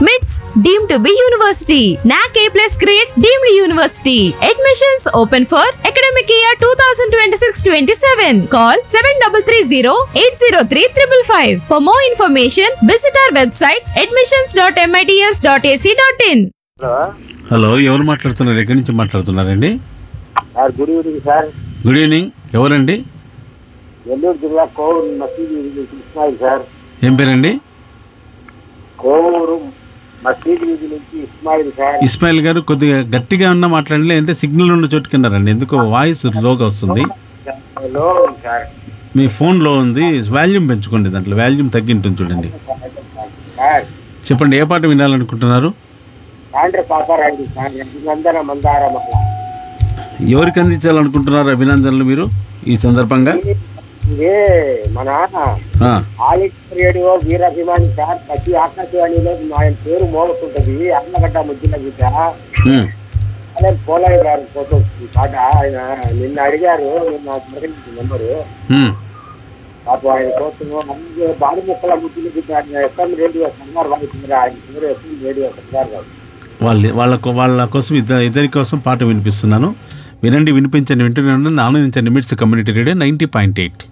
MITS deemed to be university. NAC A plus grade deemed university. Admissions open for academic year 2026-27. Call 7330-803-555. For more information, visit our website admissions.mits.ac.in. Hello hello ఎవరు మాట్లాడుతున్నారు ఎక్కడి నుంచి మాట్లాడుతున్నారండి sir good evening sir good evening ఎవరండి నెల్లూరు జిల్లా కోవూరు మసీదు వీధి Ismail sir ఏం పేరండి కోవూరు మసీదు వీధి నుంచి ఇస్మాయిల్ సార్ ఇస్మాయిల్ గారు కొద్దిగా గట్టిగా ఉన్న మాట్లాడలే అంటే సిగ్నల్ ఉన్న చోటుకున్నారండి ఎందుకో వాయిస్ లోగా వస్తుంది లో ఉంది సార్ మీ ఫోన్లో ఉంది వాల్యూమ్ పెంచుకోండి దాంట్లో వాల్యూమ్ తగ్గింటుంది చూడండి సార్ చెప్పండి ఏ పాట వినాలనుకుంటున్నారు సాయంత్రం పాపారాయుడు సార్ నందన మందారం అట్లా ఎవరికి అందించాలనుకుంటున్నారు అభినందనలు మీరు ఈ సందర్భంగా ఇదే మన ఆ, ఆల్ ఇండియా రేడియో వీరాభిమాని సార్ ప్రతి ఆకాశవాణిలో ఆయన పేరు మోగుతుంటది అన్నగడ్డ ముద్దుల గీత ఉమ్, అదే పోలయ్య గారి ఫోటో ఈ పాట ఆయన నిన్న అడిగారు నిన్న దొరికింది నెంబరు ఉమ్. పాపం ఆయన కోసం అన్ని బాడి ముక్కల ముద్దులు గీత ఆయన ఎఫ్ఎం రేడియో సంగారు వాడుతున్నారు ఆయన పేరు ఎఫ్ఎం రేడియో సంగారు గారు వాళ్ళ వాళ్ళ కో- వాళ్ళ కోసం ఇద్దరు ఇద్దరి కోసం పాట వినిపిస్తున్నాను వినండి వినిపించండి వింటూనే ఉండండి ఆనందించండి MITS community radio ninety point eight